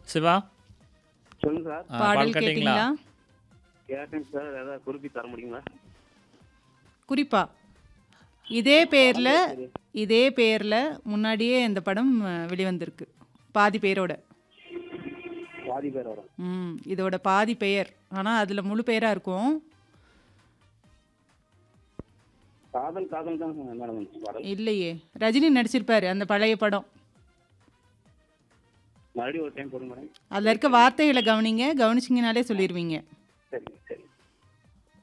சிவா சொல்லுங்க சார் ஆ, பாடல் கேட்டிங்களா கேட்டிங்களா கேட்டேன் சார் ஏதாவது குறிப்பி தர முடியுங்களா குறிப்பா இதே பேர்ல இதே பேர்ல முன்னாடியே இந்த படம் அஹ், வெளிவந்திருக்கு பாதி பேரோட பாதி பேர் வரும் ம் இதோட பாதி பெயர் ஆனா அதுல முழு பெயரா இருக்கும் காதல் காதல் தான் மேடம் படம் இல்லையே ரஜினி நடிச்சிருப்பாரு அந்த பழைய படம் மறுபடியும் ஒரு டைம் போடுங்க மேடம் அதுல இருக்க வார்த்தைகளை கவனிங்க கவனிச்சிங்கனாலே சொல்லிடுவீங்க சரி சரி